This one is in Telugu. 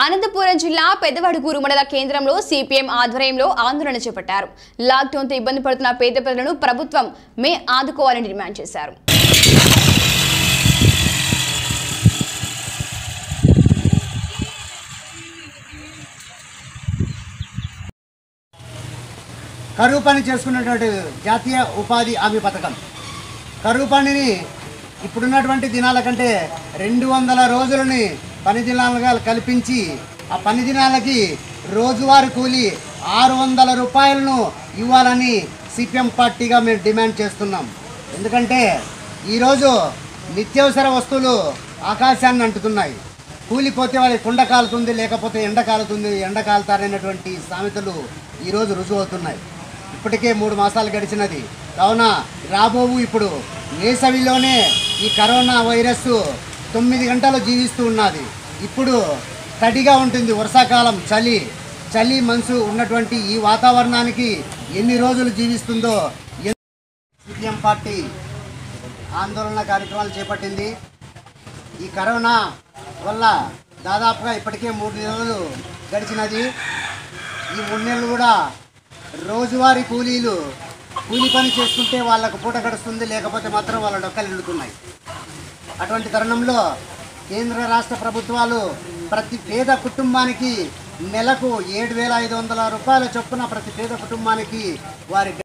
అనంతపురం జిల్లా పెద్దవడుగూరు మండల కేంద్రంలో సిపిఎం ఆధ్వర్యంలో ఆందోళన చేపట్టారు లాక్డౌన్తో ఇబ్బంది పడుతున్న పేద ప్రజలను ప్రభుత్వం మే ఆదుకోవాలని డిమాండ్ చేశారు కరువు పని చేసుకున్నటువంటి జాతీయ ఉపాధి హామీ పథకం కరువు పనిని ఇప్పుడున్నటువంటి దినాల కంటే రెండు వందల రోజులని పని దినాలుగా కల్పించి ఆ పని దినాలకి రోజువారీ కూలి ఆరు వందల రూపాయలను ఇవ్వాలని సిపిఎం పార్టీగా మేము డిమాండ్ చేస్తున్నాం ఎందుకంటే ఈరోజు నిత్యావసర వస్తువులు ఆకాశాన్ని అంటుతున్నాయి కూలిపోతే వాళ్ళకి కుండ కాలుతుంది లేకపోతే ఎండ కాలుతుంది ఎండ కాలుతారనేటువంటి సామెతలు ఈరోజు రుజువు అవుతున్నాయి ఇప్పటికే మూడు మాసాలు గడిచినది కావున రాబోవు ఇప్పుడు వేసవిలోనే ఈ కరోనా వైరస్ తొమ్మిది గంటలు జీవిస్తూ ఉన్నది ఇప్పుడు తడిగా ఉంటుంది వర్షాకాలం చలి చలి మనసు ఉన్నటువంటి ఈ వాతావరణానికి ఎన్ని రోజులు జీవిస్తుందో సిపిఎం పార్టీ ఆందోళన కార్యక్రమాలు చేపట్టింది ఈ కరోనా వల్ల దాదాపుగా ఇప్పటికే మూడు నెలలు గడిచినది ఈ మూడు నెలలు కూడా రోజువారీ కూలీలు కూలి పని చేసుకుంటే వాళ్ళకు పూట గడుస్తుంది లేకపోతే మాత్రం వాళ్ళ డొక్కలు ఎండుతున్నాయి అటువంటి తరుణంలో కేంద్ర రాష్ట్ర ప్రభుత్వాలు ప్రతి పేద కుటుంబానికి నెలకు ఏడు వేల ఐదు వందల రూపాయల చొప్పున ప్రతి పేద కుటుంబానికి వారి